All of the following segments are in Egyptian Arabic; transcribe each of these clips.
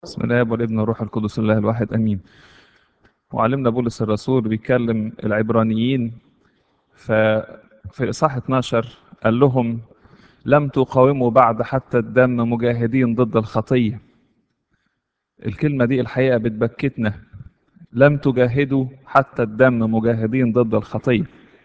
بسم الله والابن والروح القدس الله الواحد امين وعلمنا بولس الرسول بيكلم العبرانيين ففي اصحاح 12 قال لهم لم تقاوموا بعد حتى الدم مجاهدين ضد الخطيه الكلمه دي الحقيقه بتبكتنا لم تجاهدوا حتى الدم مجاهدين ضد الخطيه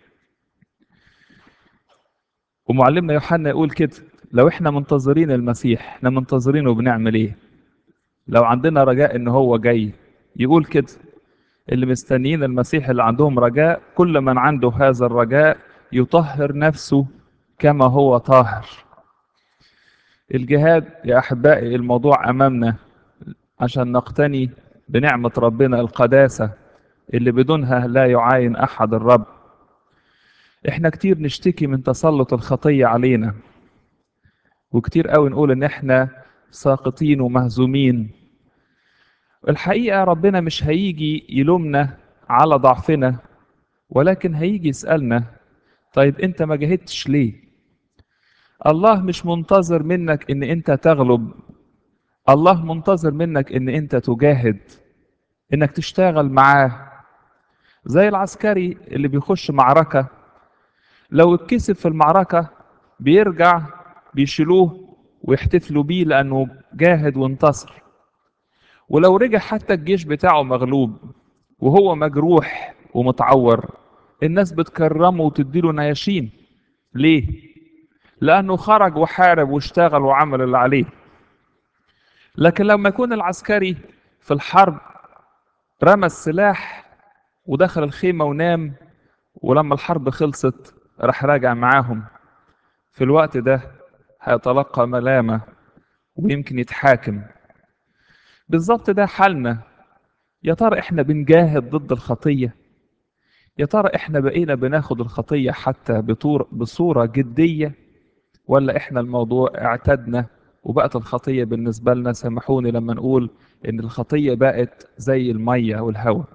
ومعلمنا يوحنا يقول كده لو احنا منتظرين المسيح احنا منتظرينه بنعمل ايه لو عندنا رجاء ان هو جاي يقول كده اللي مستنيين المسيح اللي عندهم رجاء كل من عنده هذا الرجاء يطهر نفسه كما هو طاهر الجهاد يا احبائي الموضوع امامنا عشان نقتني بنعمه ربنا القداسه اللي بدونها لا يعاين احد الرب احنا كتير نشتكي من تسلط الخطيه علينا وكتير قوي نقول ان احنا ساقطين ومهزومين الحقيقة ربنا مش هيجي يلومنا على ضعفنا ولكن هيجي يسألنا طيب انت ما جاهدتش ليه الله مش منتظر منك ان انت تغلب الله منتظر منك ان انت تجاهد انك تشتغل معاه زي العسكري اللي بيخش معركة لو اتكسب في المعركة بيرجع بيشيلوه ويحتفلوا بيه لأنه جاهد وانتصر ولو رجع حتى الجيش بتاعه مغلوب وهو مجروح ومتعور الناس بتكرمه وتديله نياشين ليه؟ لأنه خرج وحارب واشتغل وعمل اللي عليه لكن لما يكون العسكري في الحرب رمى السلاح ودخل الخيمة ونام ولما الحرب خلصت راح راجع معاهم في الوقت ده هيتلقى ملامة ويمكن يتحاكم بالظبط ده حالنا يا ترى احنا بنجاهد ضد الخطية يا ترى احنا بقينا بناخد الخطية حتى بطور بصورة جدية ولا احنا الموضوع اعتدنا وبقت الخطية بالنسبة لنا سامحوني لما نقول ان الخطية بقت زي المية والهواء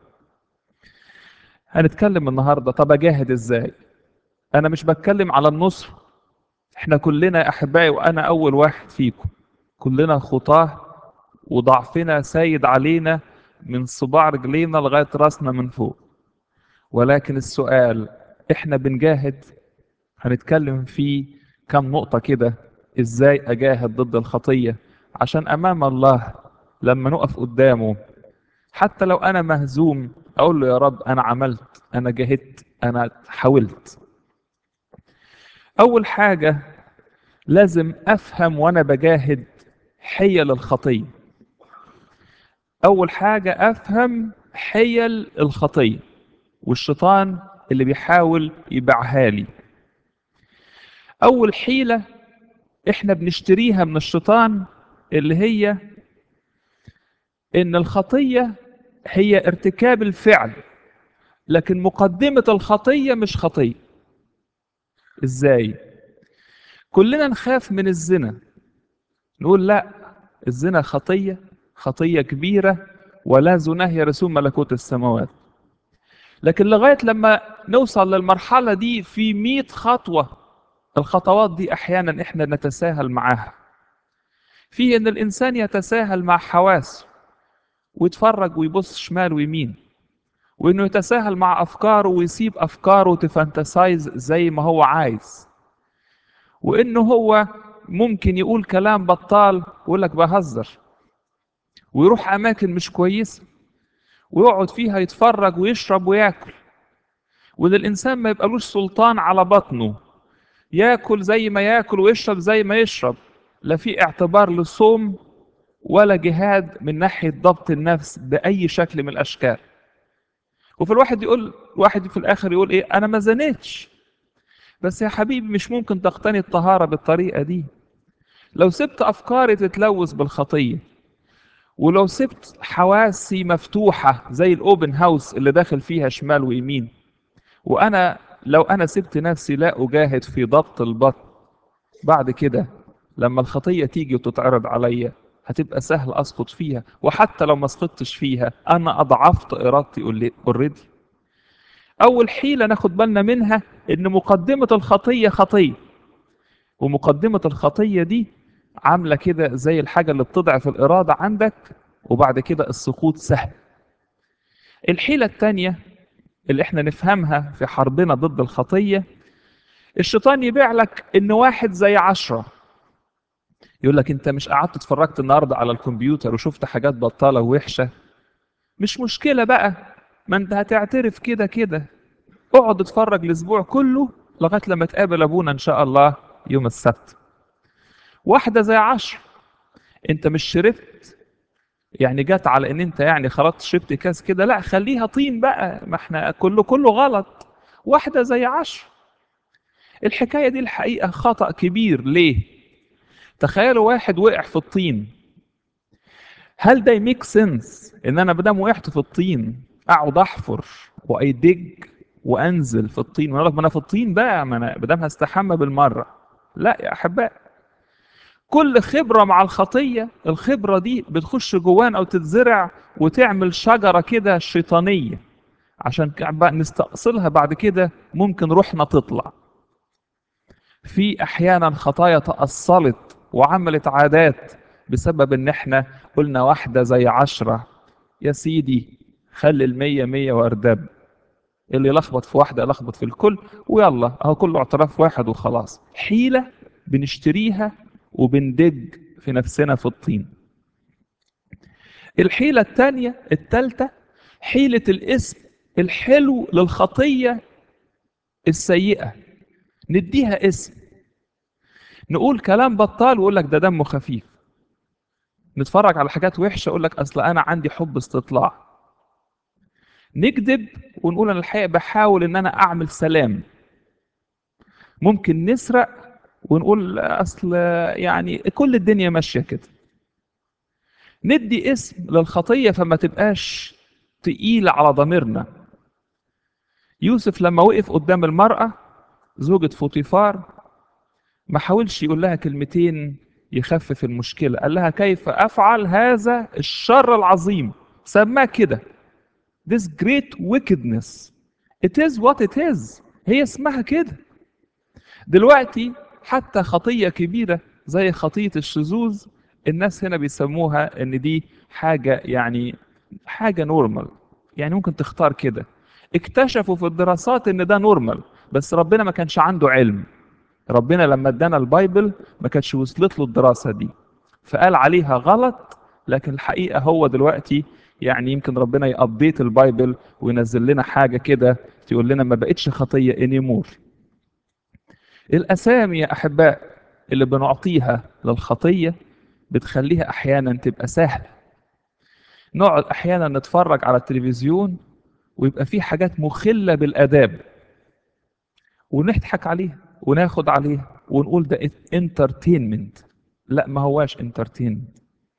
هنتكلم النهاردة طب اجاهد ازاي انا مش بتكلم على النصر احنا كلنا احبائي وانا اول واحد فيكم كلنا خطاه وضعفنا سايد علينا من صباع رجلينا لغايه راسنا من فوق ولكن السؤال احنا بنجاهد هنتكلم فيه كم نقطه كده ازاي اجاهد ضد الخطيه عشان امام الله لما نقف قدامه حتى لو انا مهزوم اقول له يا رب انا عملت انا جاهدت انا حاولت اول حاجه لازم افهم وانا بجاهد حيل الخطيه اول حاجه افهم حيل الخطيه والشيطان اللي بيحاول يبيعها لي اول حيله احنا بنشتريها من الشيطان اللي هي ان الخطيه هي ارتكاب الفعل لكن مقدمه الخطيه مش خطيه ازاي كلنا نخاف من الزنا نقول لا الزنا خطيه خطيه كبيره ولا زناه يرثون ملكوت السماوات لكن لغايه لما نوصل للمرحله دي في مئة خطوه الخطوات دي احيانا احنا نتساهل معاها في ان الانسان يتساهل مع حواسه ويتفرج ويبص شمال ويمين وانه يتساهل مع افكاره ويسيب افكاره تفانتسايز زي ما هو عايز وانه هو ممكن يقول كلام بطال ويقول لك بهزر ويروح اماكن مش كويسه ويقعد فيها يتفرج ويشرب وياكل وان الانسان ما يبقالوش سلطان على بطنه ياكل زي ما ياكل ويشرب زي ما يشرب لا في اعتبار للصوم ولا جهاد من ناحيه ضبط النفس باي شكل من الاشكال وفي الواحد يقول الواحد في الاخر يقول ايه انا ما زنيتش بس يا حبيبي مش ممكن تقتني الطهاره بالطريقه دي لو سبت افكاري تتلوث بالخطيه ولو سبت حواسي مفتوحه زي الاوبن هاوس اللي داخل فيها شمال ويمين وانا لو انا سبت نفسي لا اجاهد في ضبط البطن بعد كده لما الخطيه تيجي وتتعرض عليا هتبقى سهل اسقط فيها وحتى لو ما سقطتش فيها انا اضعفت ارادتي اوريدي اول حيله ناخد بالنا منها ان مقدمه الخطيه خطيه ومقدمه الخطيه دي عامله كده زي الحاجه اللي بتضعف الاراده عندك وبعد كده السقوط سهل الحيلة التانية اللي احنا نفهمها في حربنا ضد الخطية الشيطان يبيع لك ان واحد زي عشرة يقول لك انت مش قعدت اتفرجت النهارده على الكمبيوتر وشفت حاجات بطالة ووحشة مش مشكلة بقى ما انت هتعترف كده كده اقعد اتفرج الاسبوع كله لغاية لما تقابل ابونا ان شاء الله يوم السبت واحدة زي عشر انت مش شربت يعني جت على ان انت يعني خلاص شربت كاس كده لا خليها طين بقى ما احنا كله كله غلط واحدة زي عشر الحكاية دي الحقيقة خطأ كبير ليه تخيلوا واحد وقع في الطين هل ده يميك سنس ان انا بدام وقعت في الطين اقعد احفر وايدج وانزل في الطين وانا ما انا في الطين بقى ما انا بدام هستحمى بالمره لا يا احباء كل خبره مع الخطيه الخبره دي بتخش جوانا او تتزرع وتعمل شجره كده شيطانيه عشان بقى نستأصلها بعد كده ممكن روحنا تطلع في احيانا خطايا تأصلت وعملت عادات بسبب ان احنا قلنا واحدة زي عشرة يا سيدي خلي المية مية واردب اللي يلخبط في واحدة يلخبط في الكل ويلا اهو كله اعتراف واحد وخلاص حيلة بنشتريها وبندج في نفسنا في الطين الحيلة الثانية الثالثة حيلة الاسم الحلو للخطية السيئة نديها اسم نقول كلام بطال ويقول لك ده دمه خفيف نتفرج على حاجات وحشه اقول لك اصل انا عندي حب استطلاع نكذب ونقول انا الحقيقه بحاول ان انا اعمل سلام ممكن نسرق ونقول اصل يعني كل الدنيا ماشيه كده ندي اسم للخطيه فما تبقاش تقيله على ضميرنا يوسف لما وقف قدام المراه زوجة فوطيفار ما حاولش يقول لها كلمتين يخفف المشكلة قال لها كيف أفعل هذا الشر العظيم سماه كده this great wickedness it is what it is هي اسمها كده دلوقتي حتى خطية كبيرة زي خطية الشذوذ الناس هنا بيسموها ان دي حاجة يعني حاجة نورمال يعني ممكن تختار كده اكتشفوا في الدراسات ان ده نورمال بس ربنا ما كانش عنده علم ربنا لما ادانا البايبل ما كانتش وصلت له الدراسه دي فقال عليها غلط لكن الحقيقه هو دلوقتي يعني يمكن ربنا يابديت البايبل وينزل لنا حاجه كده تقول لنا ما بقتش خطيه انيمور الاسامي يا احباء اللي بنعطيها للخطيه بتخليها احيانا تبقى سهله نقعد احيانا نتفرج على التلفزيون ويبقى في حاجات مخله بالاداب ونضحك عليها وناخد عليه ونقول ده انترتينمنت لا ما هواش انترتينمنت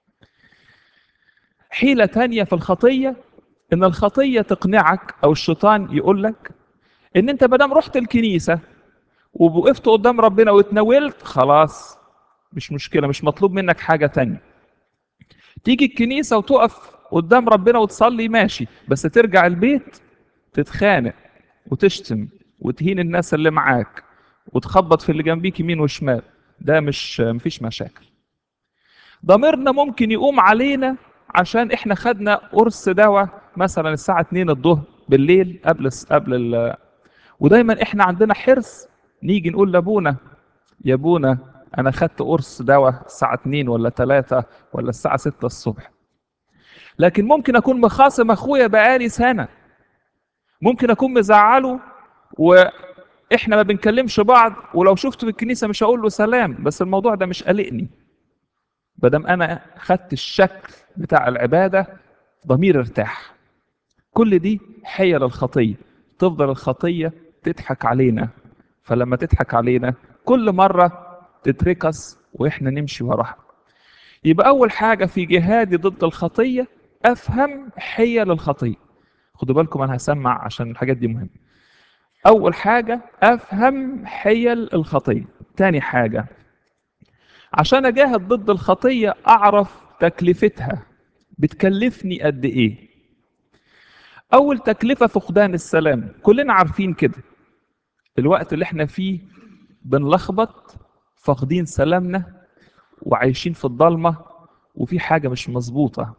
حيلة تانية في الخطية ان الخطية تقنعك او الشيطان يقول لك ان انت مادام رحت الكنيسة ووقفت قدام ربنا واتناولت خلاص مش مشكلة مش مطلوب منك حاجة تانية تيجي الكنيسة وتقف قدام ربنا وتصلي ماشي بس ترجع البيت تتخانق وتشتم وتهين الناس اللي معاك وتخبط في اللي جنبيك يمين وشمال ده مش مفيش مشاكل ضميرنا ممكن يقوم علينا عشان احنا خدنا قرص دواء مثلا الساعة 2 الظهر بالليل قبل قبل ال... ودايما احنا عندنا حرص نيجي نقول لابونا يا ابونا انا خدت قرص دواء الساعة 2 ولا 3 ولا الساعة 6 الصبح لكن ممكن اكون مخاصم اخويا بقالي سنة ممكن اكون مزعله واحنا ما بنكلمش بعض ولو شفته في الكنيسه مش هقول له سلام بس الموضوع ده مش قلقني بدم انا خدت الشكل بتاع العباده ضمير ارتاح كل دي حيل الخطيه تفضل الخطيه تضحك علينا فلما تضحك علينا كل مره تتركس واحنا نمشي وراها يبقى اول حاجه في جهادي ضد الخطيه افهم حيل الخطيه خدوا بالكم انا هسمع عشان الحاجات دي مهمه أول حاجة أفهم حيل الخطية تاني حاجة عشان أجاهد ضد الخطية أعرف تكلفتها بتكلفني قد إيه أول تكلفة فقدان السلام كلنا عارفين كده الوقت اللي احنا فيه بنلخبط فاقدين سلامنا وعايشين في الضلمة وفي حاجة مش مظبوطة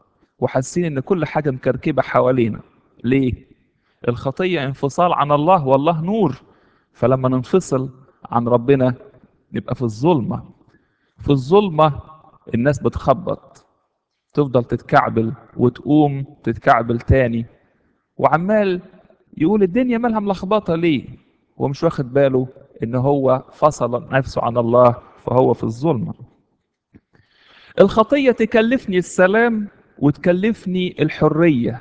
وحاسين ان كل حاجة مكركبة حوالينا ليه الخطية انفصال عن الله والله نور فلما ننفصل عن ربنا نبقى في الظلمة في الظلمة الناس بتخبط تفضل تتكعبل وتقوم تتكعبل تاني وعمال يقول الدنيا مالها ملخبطة ليه هو مش واخد باله ان هو فصل نفسه عن الله فهو في الظلمة الخطية تكلفني السلام وتكلفني الحرية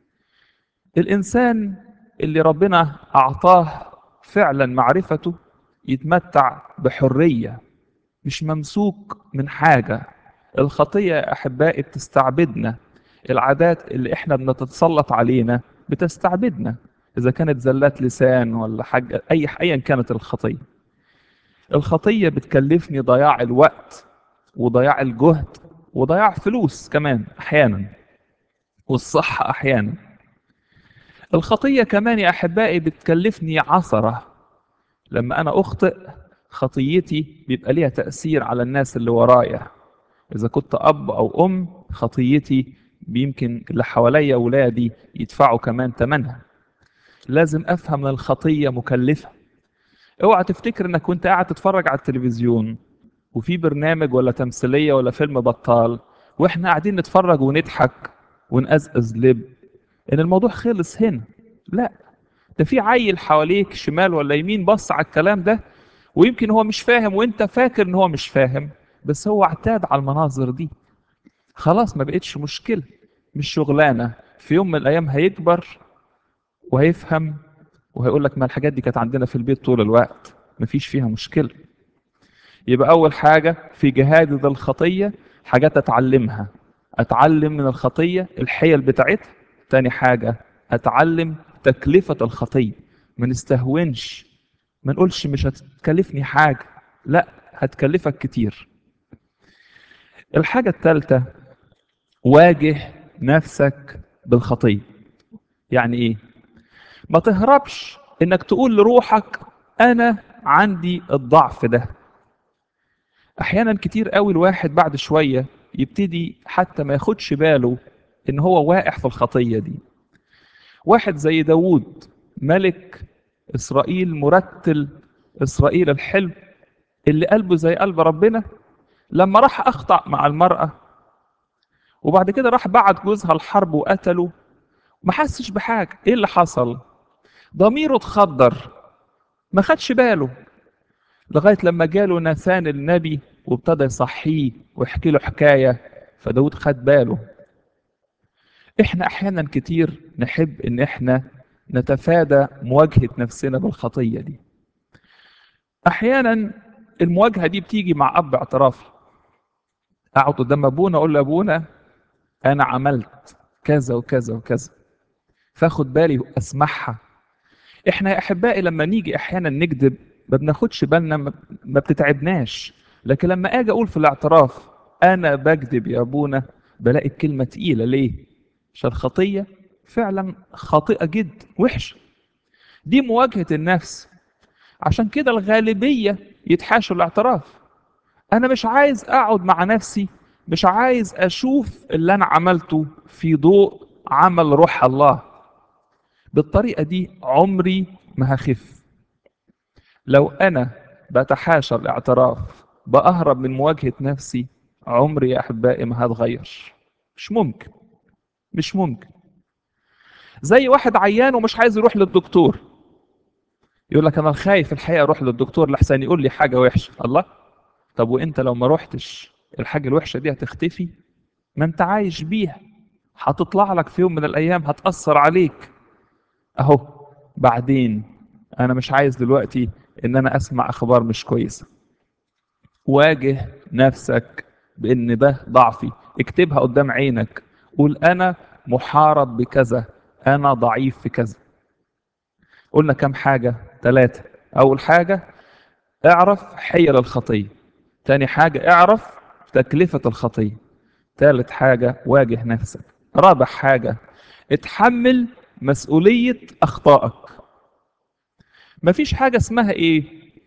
الإنسان اللي ربنا أعطاه فعلا معرفته يتمتع بحرية مش ممسوك من حاجة الخطية يا أحبائي بتستعبدنا العادات اللي احنا بنتسلط علينا بتستعبدنا إذا كانت زلات لسان ولا حاجة أي أيا كانت الخطية الخطية بتكلفني ضياع الوقت وضياع الجهد وضياع فلوس كمان أحيانا والصحة أحيانا الخطية كمان يا أحبائي بتكلفني عثرة لما أنا أخطئ خطيتي بيبقى ليها تأثير على الناس اللي ورايا إذا كنت أب أو أم خطيتي يمكن اللي حواليا أولادي يدفعوا كمان ثمنها لازم أفهم إن الخطية مكلفة اوعى تفتكر انك وانت قاعد تتفرج على التلفزيون وفي برنامج ولا تمثيلية ولا فيلم بطال واحنا قاعدين نتفرج ونضحك ونقزقز لب ان الموضوع خلص هنا لا ده في عيل حواليك شمال ولا يمين بص على الكلام ده ويمكن هو مش فاهم وانت فاكر ان هو مش فاهم بس هو اعتاد على المناظر دي خلاص ما بقتش مشكلة مش شغلانة في يوم من الايام هيكبر وهيفهم وهيقول لك ما الحاجات دي كانت عندنا في البيت طول الوقت مفيش فيها مشكلة يبقى أول حاجة في جهادي ضد الخطية حاجات أتعلمها أتعلم من الخطية الحيل بتاعتها تاني حاجة أتعلم تكلفة الخطية ما نستهونش ما نقولش مش هتكلفني حاجة لا هتكلفك كتير الحاجة الثالثة واجه نفسك بالخطية يعني ايه ما تهربش انك تقول لروحك انا عندي الضعف ده احيانا كتير قوي الواحد بعد شوية يبتدي حتى ما ياخدش باله ان هو واقع في الخطية دي واحد زي داوود ملك اسرائيل مرتل اسرائيل الحلو اللي قلبه زي قلب ربنا لما راح اخطأ مع المرأة وبعد كده راح بعت جوزها الحرب وقتله ما حسش بحاجة ايه اللي حصل ضميره اتخدر ما خدش باله لغاية لما جاله ناثان النبي وابتدى يصحيه ويحكي له حكاية فداود خد باله احنا احيانا كتير نحب ان احنا نتفادى مواجهة نفسنا بالخطية دي احيانا المواجهة دي بتيجي مع اب اعترافي اقعد قدام ابونا اقول له ابونا انا عملت كذا وكذا وكذا فاخد بالي واسمعها احنا يا احبائي لما نيجي احيانا نكذب ما بناخدش بالنا ما بتتعبناش لكن لما اجي اقول في الاعتراف انا بكذب يا ابونا بلاقي الكلمه تقيله ليه عشان الخطيه فعلا خاطئه جدا وحشه دي مواجهه النفس عشان كده الغالبيه يتحاشوا الاعتراف انا مش عايز اقعد مع نفسي مش عايز اشوف اللي انا عملته في ضوء عمل روح الله بالطريقه دي عمري ما هخف لو انا بتحاشى الاعتراف باهرب من مواجهه نفسي عمري يا احبائي ما هتغير مش ممكن مش ممكن زي واحد عيان ومش عايز يروح للدكتور يقول لك انا خايف الحقيقه اروح للدكتور لحسن يقول لي حاجه وحشه الله طب وانت لو ما روحتش الحاجه الوحشه دي هتختفي ما انت عايش بيها هتطلع لك في يوم من الايام هتاثر عليك اهو بعدين انا مش عايز دلوقتي ان انا اسمع اخبار مش كويسه واجه نفسك بان ده ضعفي اكتبها قدام عينك قول انا محارب بكذا انا ضعيف في كذا قلنا كم حاجه ثلاثه اول حاجه اعرف حيل الخطيه تاني حاجه اعرف تكلفه الخطيه ثالث حاجه واجه نفسك رابع حاجه اتحمل مسؤوليه اخطائك مفيش حاجه اسمها ايه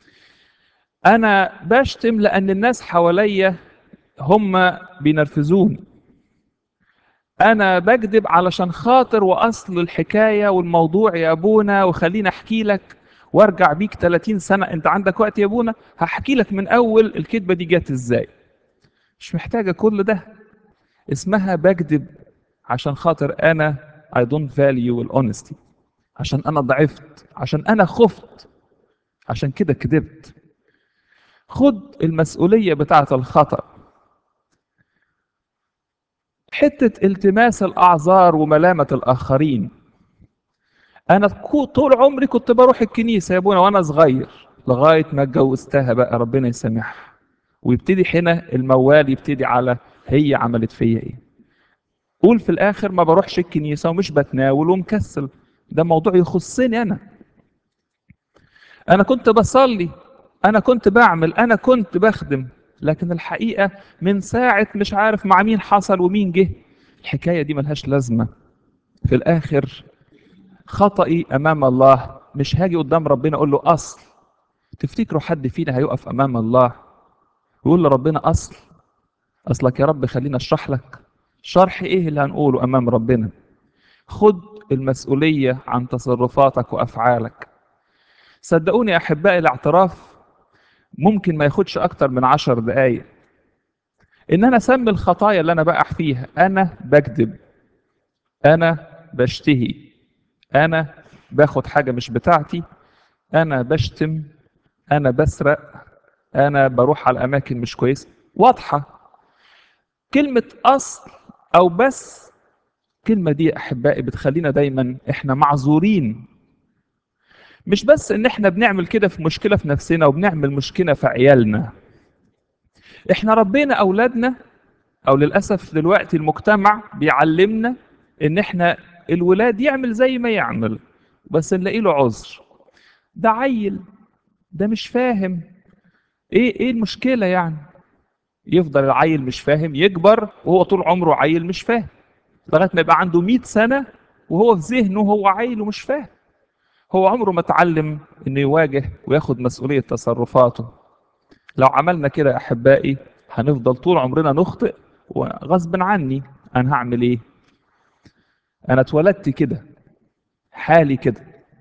انا بشتم لان الناس حواليا هم بينرفزوني انا بكذب علشان خاطر واصل الحكايه والموضوع يا ابونا وخليني احكي لك وارجع بيك 30 سنه انت عندك وقت يا ابونا هحكي لك من اول الكذبه دي جت ازاي مش محتاجه كل ده اسمها بكذب عشان خاطر انا I don't value الhonesty عشان انا ضعفت عشان انا خفت عشان كده كذبت خد المسؤوليه بتاعه الخطأ حتة التماس الأعذار وملامة الآخرين أنا كو- طول عمري كنت بروح الكنيسة يا أبونا وأنا صغير لغاية ما اتجوزتها بقى ربنا يسامحها ويبتدي هنا الموال يبتدي على هي عملت فيا إيه قول في الآخر ما بروحش الكنيسة ومش بتناول ومكسل ده موضوع يخصني أنا أنا كنت بصلي أنا كنت بعمل أنا كنت بخدم لكن الحقيقة من ساعة مش عارف مع مين حصل ومين جه الحكاية دي ملهاش لازمة في الآخر خطئي أمام الله مش هاجي قدام ربنا أقول له أصل تفتكروا حد فينا هيقف أمام الله ويقول لربنا أصل أصلك يا رب خلينا أشرح لك شرح إيه اللي هنقوله أمام ربنا خد المسؤولية عن تصرفاتك وأفعالك صدقوني يا أحبائي الاعتراف ممكن ما ياخدش أكتر من عشر دقايق إن أنا أسمي الخطايا اللي أنا بقع فيها أنا بكذب أنا بشتهي أنا باخد حاجة مش بتاعتي أنا بشتم أنا بسرق أنا بروح على أماكن مش كويسة واضحة كلمة أصل أو بس الكلمة دي يا أحبائي بتخلينا دايما إحنا معذورين مش بس إن إحنا بنعمل كده في مشكلة في نفسنا وبنعمل مشكلة في عيالنا إحنا ربينا أولادنا أو للأسف دلوقتي المجتمع بيعلمنا إن إحنا الولاد يعمل زي ما يعمل بس نلاقي له عذر ده عيل ده مش فاهم ايه ايه المشكله يعني يفضل العيل مش فاهم يكبر وهو طول عمره عيل مش فاهم لغايه ما يبقى عنده 100 سنه وهو في ذهنه هو عيل ومش فاهم هو عمره ما اتعلم انه يواجه وياخد مسؤوليه تصرفاته لو عملنا كده يا احبائي هنفضل طول عمرنا نخطئ وغصب عني انا هعمل ايه انا اتولدت كده حالي كده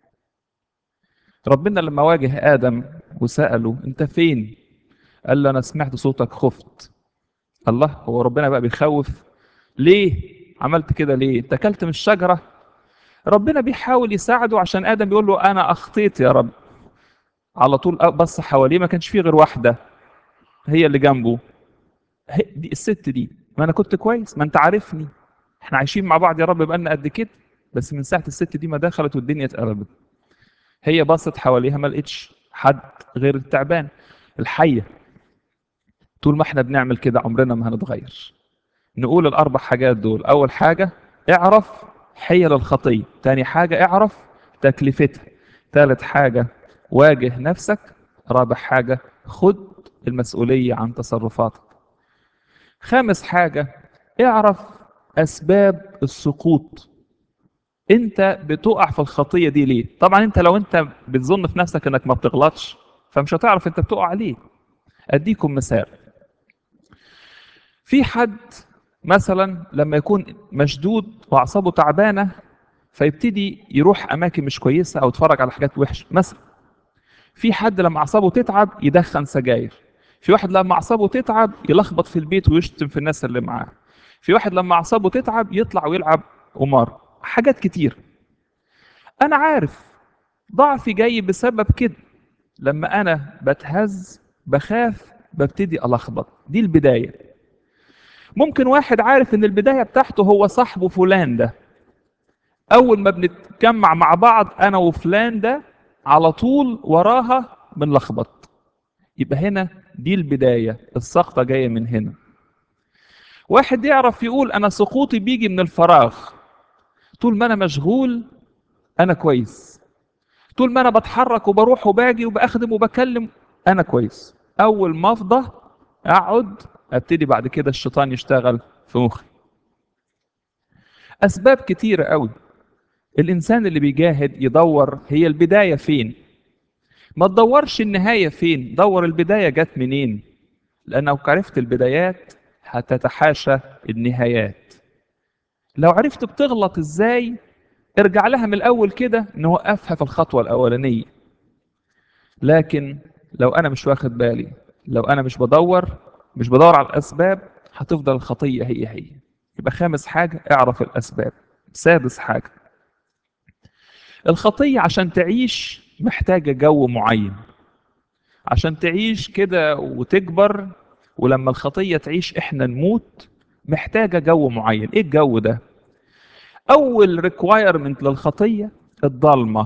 ربنا لما واجه ادم وساله انت فين قال له انا سمعت صوتك خفت الله هو ربنا بقى بيخوف ليه عملت كده ليه انت اكلت من الشجره ربنا بيحاول يساعده عشان ادم يقول له انا اخطيت يا رب على طول بص حواليه ما كانش فيه غير واحده هي اللي جنبه هي دي الست دي ما انا كنت كويس ما انت عارفني احنا عايشين مع بعض يا رب بقالنا قد كده بس من ساعه الست دي ما دخلت والدنيا اتقلبت هي بصت حواليها ما لقيتش حد غير التعبان الحيه طول ما احنا بنعمل كده عمرنا ما هنتغير نقول الاربع حاجات دول اول حاجه اعرف حيل الخطيه تاني حاجه اعرف تكلفتها ثالث حاجه واجه نفسك رابع حاجه خد المسؤوليه عن تصرفاتك خامس حاجه اعرف اسباب السقوط انت بتقع في الخطيه دي ليه طبعا انت لو انت بتظن في نفسك انك ما بتغلطش فمش هتعرف انت بتقع ليه اديكم مثال في حد مثلا لما يكون مشدود واعصابه تعبانه فيبتدي يروح اماكن مش كويسه او يتفرج على حاجات وحشه مثلا في حد لما اعصابه تتعب يدخن سجاير في واحد لما اعصابه تتعب يلخبط في البيت ويشتم في الناس اللي معاه في واحد لما اعصابه تتعب يطلع ويلعب قمار حاجات كتير انا عارف ضعفي جاي بسبب كده لما انا بتهز بخاف ببتدي الخبط دي البدايه ممكن واحد عارف ان البدايه بتاعته هو صاحبه فلان ده اول ما بنتجمع مع بعض انا وفلان ده على طول وراها بنلخبط يبقى هنا دي البدايه السقطه جايه من هنا واحد يعرف يقول انا سقوطي بيجي من الفراغ طول ما انا مشغول انا كويس طول ما انا بتحرك وبروح وباجي وبخدم وبكلم انا كويس اول ما افضى اقعد ابتدي بعد كده الشيطان يشتغل في مخي اسباب كتيره قوي الانسان اللي بيجاهد يدور هي البدايه فين ما تدورش النهايه فين دور البدايه جت منين لانك عرفت البدايات هتتحاشى النهايات لو عرفت بتغلط ازاي ارجع لها من الاول كده نوقفها في الخطوه الاولانيه لكن لو انا مش واخد بالي لو انا مش بدور مش بدور على الاسباب هتفضل الخطيه هي هي يبقى خامس حاجه اعرف الاسباب سادس حاجه الخطيه عشان تعيش محتاجه جو معين عشان تعيش كده وتكبر ولما الخطيه تعيش احنا نموت محتاجه جو معين ايه الجو ده اول ريكوايرمنت للخطيه الضلمه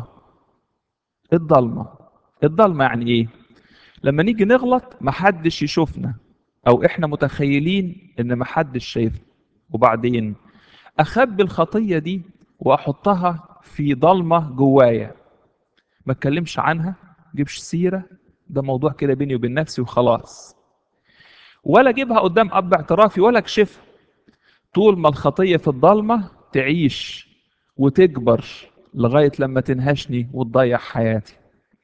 الضلمه الضلمه يعني ايه لما نيجي نغلط محدش يشوفنا او احنا متخيلين ان محدش شايفنا وبعدين اخبي الخطيه دي واحطها في ضلمه جوايا ما اتكلمش عنها جيبش سيره ده موضوع كده بيني وبين نفسي وخلاص ولا اجيبها قدام اب اعترافي ولا اكشفها طول ما الخطيه في الضلمه تعيش وتكبر لغايه لما تنهشني وتضيع حياتي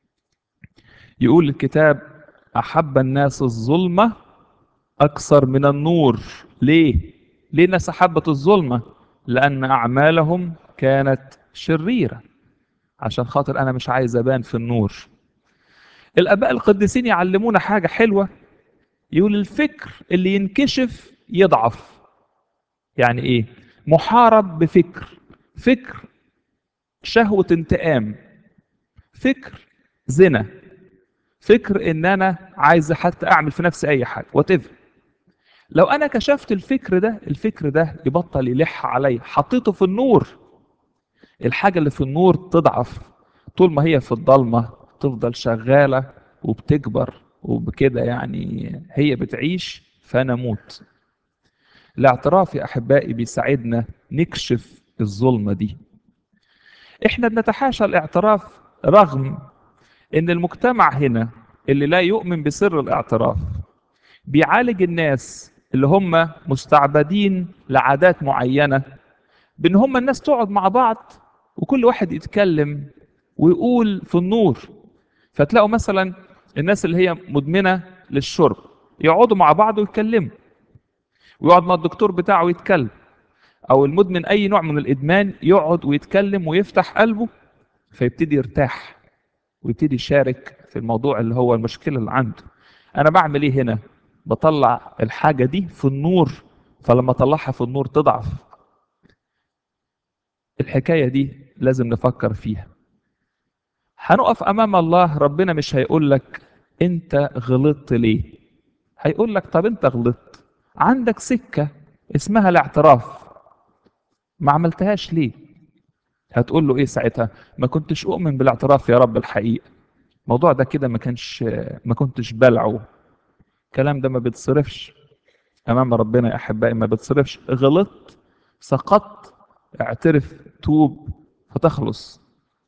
يقول الكتاب احب الناس الظلمه اكثر من النور ليه ليه الناس احبت الظلمه لان اعمالهم كانت شريره عشان خاطر انا مش عايز ابان في النور الاباء القديسين يعلمونا حاجه حلوه يقول الفكر اللي ينكشف يضعف يعني ايه محارب بفكر فكر شهوه انتقام فكر زنا فكر ان انا عايز حتى اعمل في نفسي اي حاجه وات لو انا كشفت الفكر ده الفكر ده يبطل يلح عليا حطيته في النور الحاجه اللي في النور تضعف طول ما هي في الضلمه تفضل شغاله وبتكبر وبكده يعني هي بتعيش فانا اموت الاعتراف يا احبائي بيساعدنا نكشف الظلمه دي احنا بنتحاشى الاعتراف رغم ان المجتمع هنا اللي لا يؤمن بسر الاعتراف بيعالج الناس اللي هم مستعبدين لعادات معينه بان هم الناس تقعد مع بعض وكل واحد يتكلم ويقول في النور فتلاقوا مثلا الناس اللي هي مدمنه للشرب يقعدوا مع بعض ويتكلموا ويقعد مع الدكتور بتاعه يتكلم او المدمن اي نوع من الادمان يقعد ويتكلم ويفتح قلبه فيبتدي يرتاح ويبتدي يشارك في الموضوع اللي هو المشكله اللي عنده انا بعمل ايه هنا بطلع الحاجه دي في النور فلما اطلعها في النور تضعف الحكايه دي لازم نفكر فيها هنقف امام الله ربنا مش هيقول لك انت غلطت ليه هيقول لك طب انت غلطت عندك سكه اسمها الاعتراف ما عملتهاش ليه هتقول له ايه ساعتها ما كنتش اؤمن بالاعتراف يا رب الحقيقه الموضوع ده كده ما كانش ما كنتش بلعه الكلام ده ما بيتصرفش امام ربنا يا احبائي ما بيتصرفش غلطت سقطت اعترف توب فتخلص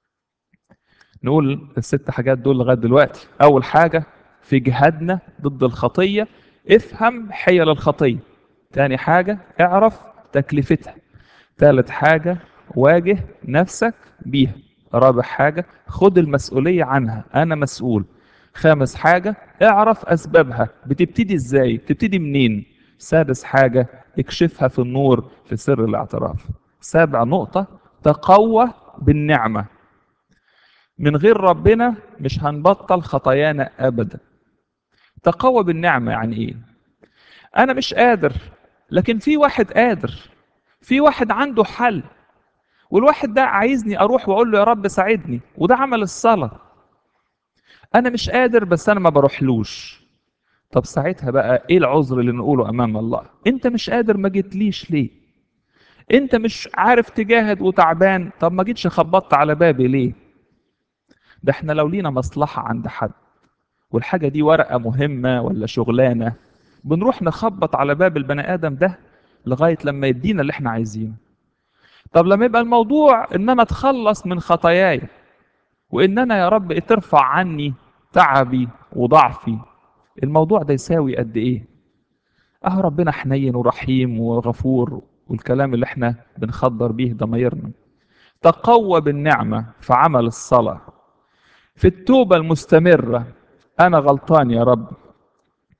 نقول الست حاجات دول لغايه دلوقتي اول حاجه في جهادنا ضد الخطيه افهم حيل الخطيه تاني حاجه اعرف تكلفتها ثالث حاجه واجه نفسك بيها رابع حاجه خد المسؤوليه عنها انا مسؤول خامس حاجه اعرف اسبابها بتبتدي ازاي بتبتدي منين سادس حاجه اكشفها في النور في سر الاعتراف سابع نقطه تقوى بالنعمه من غير ربنا مش هنبطل خطايانا ابدا تقوى بالنعمه يعني ايه انا مش قادر لكن في واحد قادر في واحد عنده حل والواحد ده عايزني اروح واقول له يا رب ساعدني وده عمل الصلاه انا مش قادر بس انا ما بروحلوش طب ساعتها بقى ايه العذر اللي نقوله امام الله انت مش قادر ما جيتليش ليه انت مش عارف تجاهد وتعبان طب ما جيتش خبطت على بابي ليه ده احنا لو لينا مصلحة عند حد والحاجة دي ورقة مهمة ولا شغلانة بنروح نخبط على باب البني آدم ده لغاية لما يدينا اللي احنا عايزينه طب لما يبقى الموضوع ان انا اتخلص من خطاياي وان انا يا رب ترفع عني تعبي وضعفي الموضوع ده يساوي قد ايه اه ربنا حنين ورحيم وغفور والكلام اللي احنا بنخدر بيه ضميرنا تقوى بالنعمة في عمل الصلاة في التوبة المستمرة أنا غلطان يا رب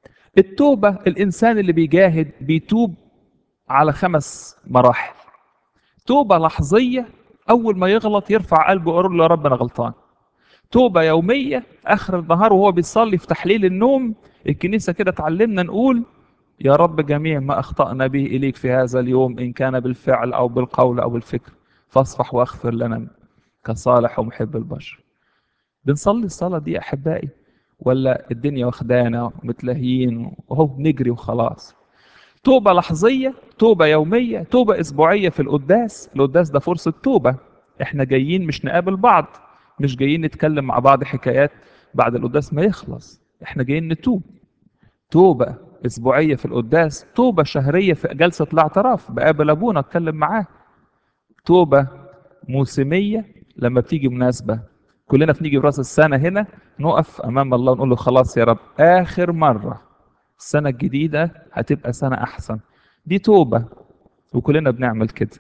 التوبة الإنسان اللي بيجاهد بيتوب على خمس مراحل توبة لحظية أول ما يغلط يرفع قلبه ويقول له يا رب أنا غلطان توبة يومية آخر النهار وهو بيصلي في تحليل النوم الكنيسة كده تعلمنا نقول يا رب جميع ما أخطأنا به إليك في هذا اليوم إن كان بالفعل أو بالقول أو بالفكر فاصفح واغفر لنا كصالح ومحب البشر بنصلي الصلاة دي أحبائي ولا الدنيا واخدانا ومتلهيين وهو بنجري وخلاص توبة لحظية توبة يومية توبة أسبوعية في القداس القداس ده فرصة توبة احنا جايين مش نقابل بعض مش جايين نتكلم مع بعض حكايات بعد القداس ما يخلص احنا جايين نتوب توبة أسبوعية في القداس توبة شهرية في جلسة الاعتراف بقابل أبونا أتكلم معاه توبة موسمية لما بتيجي مناسبة كلنا بنيجي في راس السنة هنا نقف أمام الله ونقول له خلاص يا رب آخر مرة السنة الجديدة هتبقى سنة أحسن دي توبة وكلنا بنعمل كده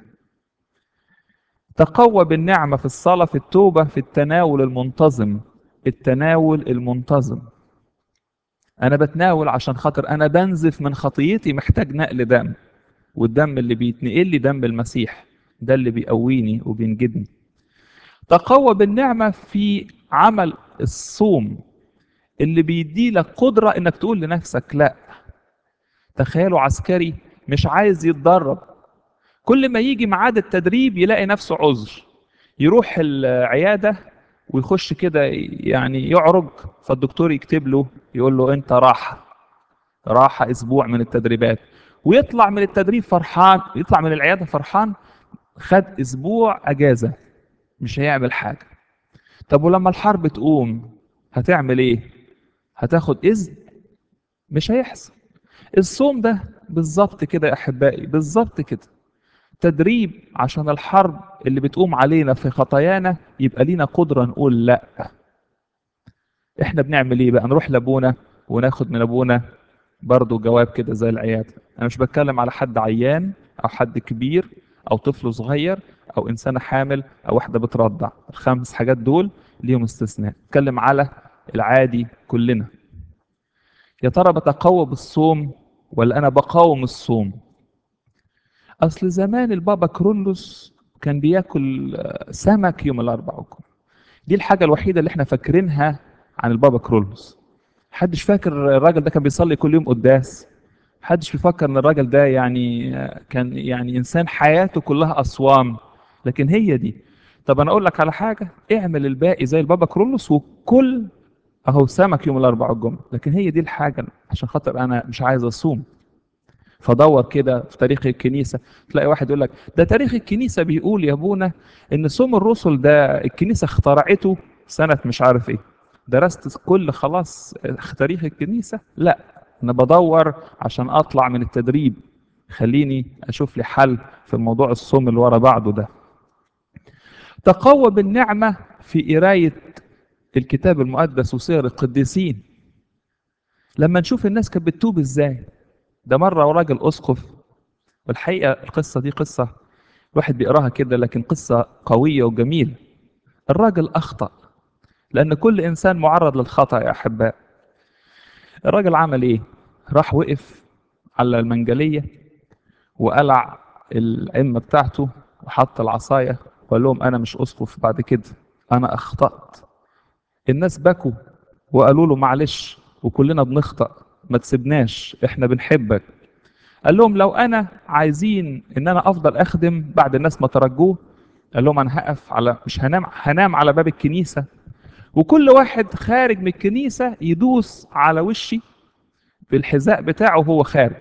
تقوى بالنعمة في الصلاة في التوبة في التناول المنتظم التناول المنتظم أنا بتناول عشان خاطر أنا بنزف من خطيتي محتاج نقل دم والدم اللي بيتنقل لي دم المسيح ده اللي بيقويني وبينجدني تقوى بالنعمة في عمل الصوم اللي بيدي لك قدرة انك تقول لنفسك لا تخيلوا عسكري مش عايز يتدرب كل ما يجي ميعاد التدريب يلاقي نفسه عذر يروح العيادة ويخش كده يعني يعرج فالدكتور يكتب له يقول له انت راحة راحة اسبوع من التدريبات ويطلع من التدريب فرحان يطلع من العيادة فرحان خد اسبوع اجازة مش هيعمل حاجة طب ولما الحرب تقوم هتعمل ايه هتاخد اذن مش هيحصل الصوم ده بالظبط كده يا احبائي بالظبط كده تدريب عشان الحرب اللي بتقوم علينا في خطايانا يبقى لينا قدرة نقول لا احنا بنعمل ايه بقى نروح لابونا وناخد من ابونا برضه جواب كده زي العيادة انا مش بتكلم على حد عيان او حد كبير او طفل صغير او انسانه حامل او واحده بترضع الخمس حاجات دول ليهم استثناء اتكلم على العادي كلنا يا ترى بتقوى بالصوم ولا انا بقاوم الصوم اصل زمان البابا كرولوس كان بياكل سمك يوم الاربعاء والجمعه دي الحاجه الوحيده اللي احنا فاكرينها عن البابا كرولوس حدش فاكر الراجل ده كان بيصلي كل يوم قداس حدش بيفكر ان الراجل ده يعني كان يعني انسان حياته كلها اصوام لكن هي دي طب انا اقول لك على حاجه اعمل الباقي زي البابا كرولوس وكل اهو سمك يوم الاربعاء والجمعه لكن هي دي الحاجه عشان خاطر انا مش عايز اصوم فدور كده في تاريخ الكنيسه تلاقي واحد يقول لك ده تاريخ الكنيسه بيقول يا ابونا ان صوم الرسل ده الكنيسه اخترعته سنه مش عارف ايه درست كل خلاص تاريخ الكنيسه لا انا بدور عشان اطلع من التدريب خليني اشوف لي حل في موضوع الصوم اللي ورا بعضه ده تقوى بالنعمه في قرايه الكتاب المقدس وسير القديسين لما نشوف الناس كانت بتتوب ازاي ده مره راجل اسقف والحقيقه القصه دي قصه الواحد بيقراها كده لكن قصه قويه وجميله الراجل اخطا لان كل انسان معرض للخطا يا احباء الراجل عمل ايه راح وقف على المنجليه وقلع العمه بتاعته وحط العصايه وقال لهم انا مش اسقف بعد كده انا اخطات الناس بكوا وقالوا له معلش وكلنا بنخطأ ما تسيبناش احنا بنحبك قال لهم لو انا عايزين ان انا افضل اخدم بعد الناس ما ترجوه قال لهم انا هقف على مش هنام هنام على باب الكنيسه وكل واحد خارج من الكنيسه يدوس على وشي بالحذاء بتاعه وهو خارج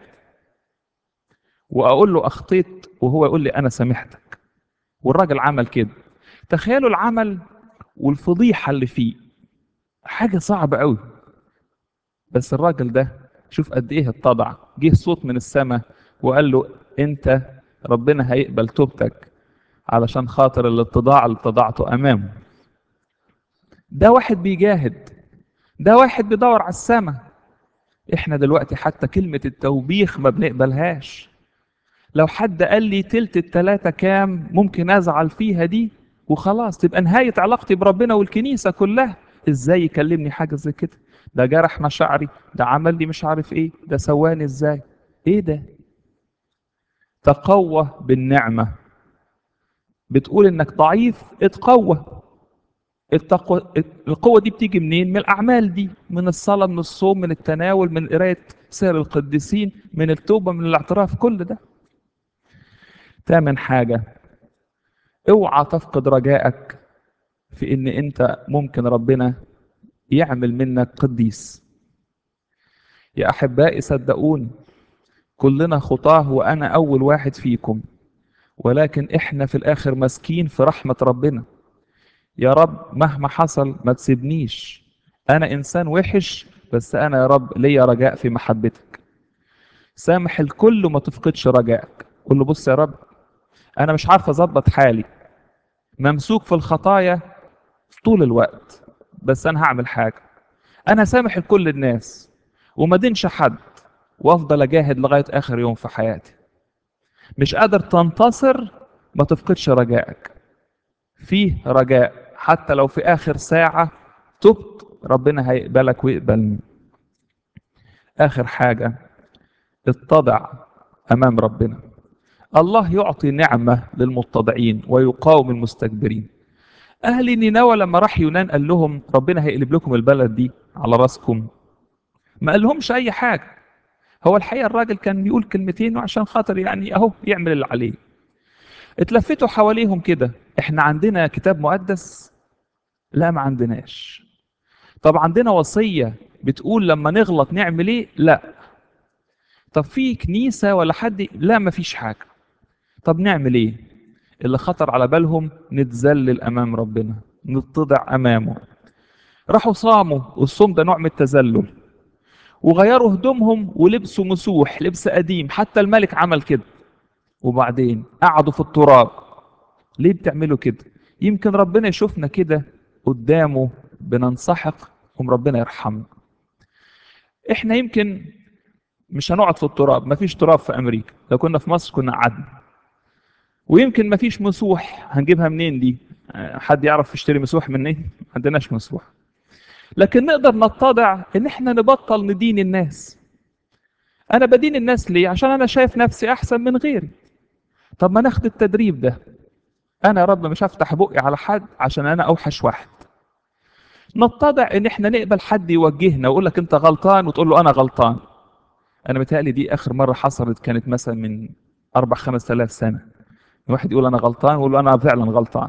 واقول له اخطيت وهو يقول لي انا سامحتك والراجل عمل كده تخيلوا العمل والفضيحه اللي فيه حاجه صعبه قوي بس الراجل ده شوف قد ايه اتضع جه صوت من السماء وقال له انت ربنا هيقبل توبتك علشان خاطر الاتضاع اللي اتضعته امامه ده واحد بيجاهد ده واحد بيدور على السماء احنا دلوقتي حتى كلمة التوبيخ ما بنقبلهاش لو حد قال لي تلت التلاتة كام ممكن ازعل فيها دي وخلاص تبقى نهاية علاقتي بربنا والكنيسة كلها ازاي يكلمني حاجة زي كده ده جرح مشاعري ده عمل لي مش عارف ايه ده سواني ازاي ايه ده تقوى بالنعمة بتقول انك ضعيف اتقوى التقوى القوة دي بتيجي منين؟ من الأعمال دي، من الصلاة، من الصوم، من التناول، من قراية سير القديسين، من التوبة، من الاعتراف، كل ده. تامن حاجة اوعى تفقد رجائك في ان انت ممكن ربنا يعمل منك قديس. يا احبائي صدقوني كلنا خطاه وانا اول واحد فيكم ولكن احنا في الاخر ماسكين في رحمة ربنا. يا رب مهما حصل ما تسيبنيش انا انسان وحش بس انا يا رب ليا رجاء في محبتك سامح الكل وما تفقدش رجائك قول له بص يا رب انا مش عارف اظبط حالي ممسوك في الخطايا طول الوقت بس انا هعمل حاجه انا سامح لكل الناس وما دينش حد وافضل اجاهد لغايه اخر يوم في حياتي مش قادر تنتصر ما تفقدش رجائك فيه رجاء حتى لو في آخر ساعة تبت ربنا هيقبلك ويقبلني آخر حاجة اتضع أمام ربنا الله يعطي نعمة للمتضعين ويقاوم المستكبرين أهل نينوى لما راح يونان قال لهم ربنا هيقلب لكم البلد دي على راسكم ما قال لهمش أي حاجة هو الحقيقة الراجل كان بيقول كلمتين وعشان خاطر يعني أهو يعمل اللي عليه اتلفتوا حواليهم كده احنا عندنا كتاب مقدس لا ما عندناش طب عندنا وصية بتقول لما نغلط نعمل ايه لا طب في كنيسة ولا حد لا ما فيش حاجة طب نعمل ايه اللي خطر على بالهم نتذلل امام ربنا نتضع امامه راحوا صاموا والصوم ده نوع من التذلل وغيروا هدومهم ولبسوا مسوح لبس قديم حتى الملك عمل كده وبعدين قعدوا في التراب ليه بتعملوا كده يمكن ربنا يشوفنا كده قدامه بننسحق قوم ربنا يرحمنا احنا يمكن مش هنقعد في التراب مفيش تراب في امريكا لو كنا في مصر كنا قعدنا ويمكن مفيش مسوح هنجيبها منين دي حد يعرف يشتري مسوح منين ما عندناش مسوح لكن نقدر نتضع ان احنا نبطل ندين الناس انا بدين الناس ليه عشان انا شايف نفسي احسن من غيري طب ما ناخد التدريب ده انا يا رب مش هفتح بقي على حد عشان انا اوحش واحد نتضع ان احنا نقبل حد يوجهنا ويقول لك انت غلطان وتقول له انا غلطان انا متهيألي دي اخر مره حصلت كانت مثلا من اربع خمس الاف سنه واحد يقول انا غلطان ويقول له انا فعلا غلطان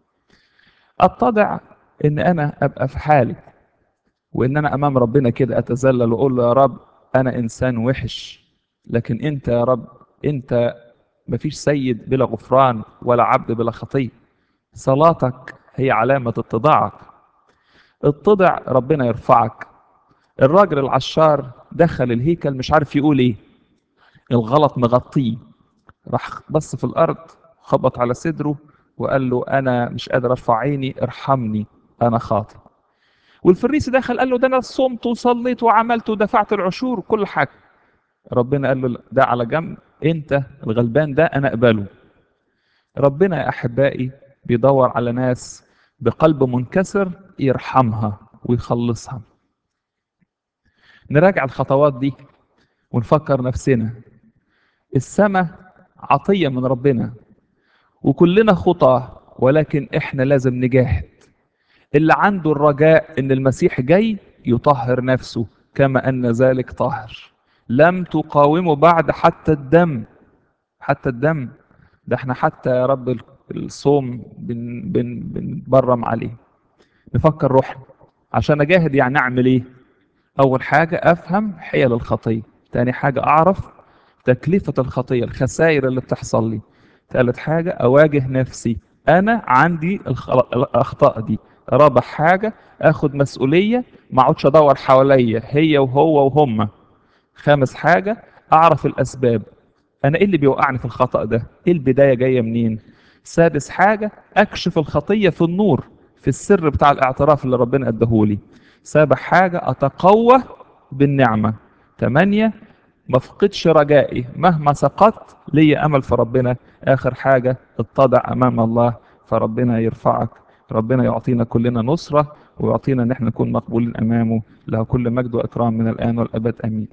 اتضع ان انا ابقى في حالي وان انا امام ربنا كده اتذلل واقول له يا رب انا انسان وحش لكن انت يا رب انت مفيش سيد بلا غفران ولا عبد بلا خطيه صلاتك هي علامه اتضاعك اتضع ربنا يرفعك الراجل العشار دخل الهيكل مش عارف يقول ايه الغلط مغطيه راح بص في الارض خبط على صدره وقال له انا مش قادر ارفع عيني ارحمني انا خاطئ والفريسي دخل قال له ده انا صمت وصليت وعملت ودفعت العشور وكل حاجه ربنا قال له ده على جنب انت الغلبان ده انا اقبله ربنا يا احبائي بيدور على ناس بقلب منكسر يرحمها ويخلصها نراجع الخطوات دي ونفكر نفسنا السماء عطية من ربنا وكلنا خطاة ولكن احنا لازم نجاهد اللي عنده الرجاء ان المسيح جاي يطهر نفسه كما ان ذلك طاهر لم تقاوموا بعد حتى الدم حتى الدم ده احنا حتى يا رب الصوم بن بن بنبرم عليه نفكر روحنا عشان اجاهد يعني اعمل ايه اول حاجة افهم حيل الخطية تاني حاجة اعرف تكلفة الخطية الخسائر اللي بتحصل لي ثالث حاجة اواجه نفسي انا عندي الاخطاء دي رابع حاجة اخد مسؤولية ما اقعدش ادور حواليا هي وهو وهم خامس حاجة اعرف الاسباب انا ايه اللي بيوقعني في الخطأ ده ايه البداية جاية منين سادس حاجة اكشف الخطية في النور في السر بتاع الاعتراف اللي ربنا اداهولي سابع حاجة اتقوى بالنعمة ثمانية ما افقدش رجائي مهما سقطت لي امل في ربنا اخر حاجة اتضع امام الله فربنا يرفعك ربنا يعطينا كلنا نصرة ويعطينا ان احنا نكون مقبولين امامه له كل مجد واكرام من الان والابد امين